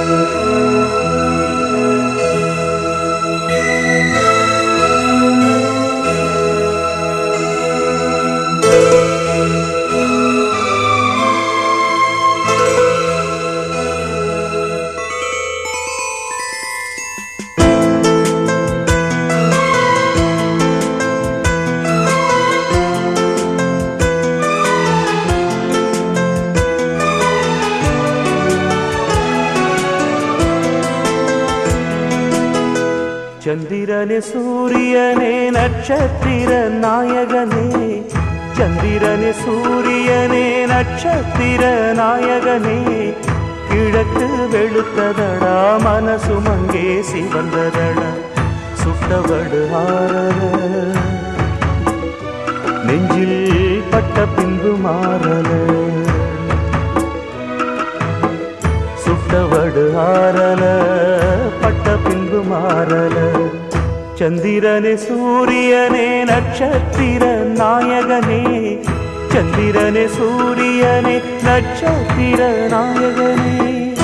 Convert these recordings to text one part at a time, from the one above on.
சந்திரனே சூரியனே நட்சத்திர நாயகனே சந்திரனே சூரியனே நட்சத்திர நாயகனே கிழக்கு வெளுத்ததடா மனசு மங்கே சிவந்ததடா சுட்டவடு ஆரல நெஞ்சில் பட்ட பின்பு மாறல சுட்டவடு ஆறல பட்ட பின்பு மாறல சந்திரனே சூரியனே நட்சத்திர நாயகனே சந்திரனே சூரியனே நட்சத்திர நாயகனே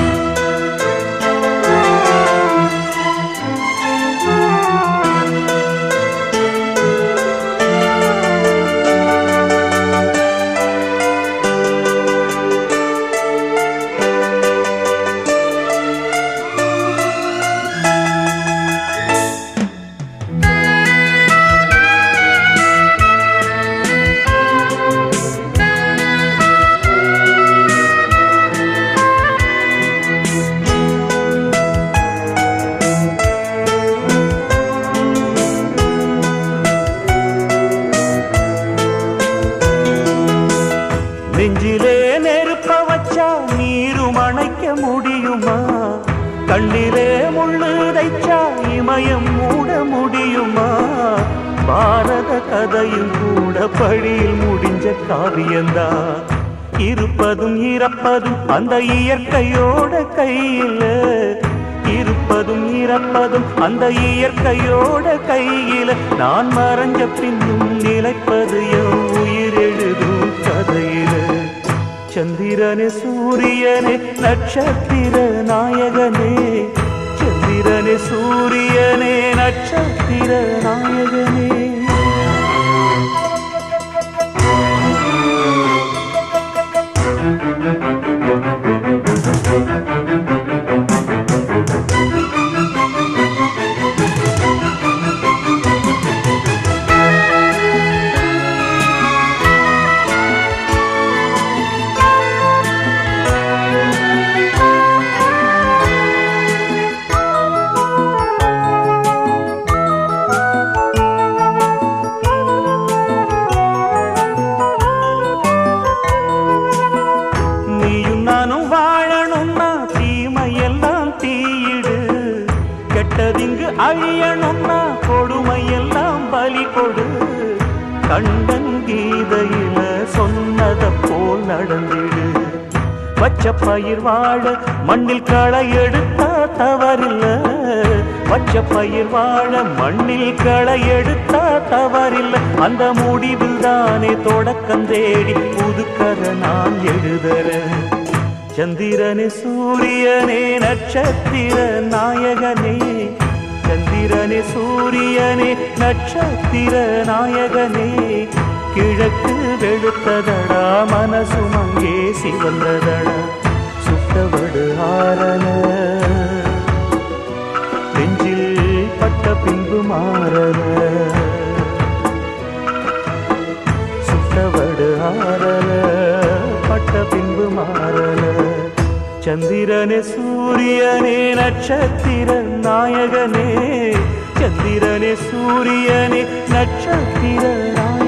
நெஞ்சிலே நெருப்ப வச்சா நீரும் அணைக்க முடியுமா கண்ணிலே முள்ளு தைச்சா இமயம் மூட முடியுமா பாரத கதையும் கூட பழியில் முடிஞ்ச காவியந்தான் இருப்பதும் இறப்பதும் அந்த இயற்கையோட கையில இருப்பதும் இறப்பதும் அந்த இயற்கையோட கையில நான் மறைஞ்ச பின்னும் நிலைப்பது என் உயிர் எழுதும் கதையில சந்திரனே சூரியனே நட்சத்திர நாயகனே சந்திரனே சூரியனே நட்சத்திர நாயகனே நீயும் நானும் வாழணும்னா தீமையெல்லாம் தீயிடு கெட்டதிங்கு அழியணும்னா கொடுமையெல்லாம் பலி கொடு கண்டன் கீதையில சொன்னத போல் நடந்திடு பச்ச பயிர் வாழ மண்ணில் களை எடுத்தா தவறில்ல பச்ச பயிர் வாழ மண்ணில் களை எடுத்தா தவறில்ல அந்த முடிவில் தானே தொடக்கம் தேடி புதுக்கதை நான் எழுதுறேன் சந்திரனே சூரியனே நட்சத்திர நாயகனே சந்திரனே சூரியனே நட்சத்திர நாயகனே கிழக்கு வெளுத்ததடா மனசு மங்கே சிவந்ததடா சுட்டவடு ஆரல நெஞ்சில் பட்ட பின்பு மாறல சுட்டவடு ஆறல பட்ட பின்பு மாறல சந்திரனே சூரியனே நட்சத்திர நாயகனே சந்திரனே சூரியனே நட்சத்திர நாயகனே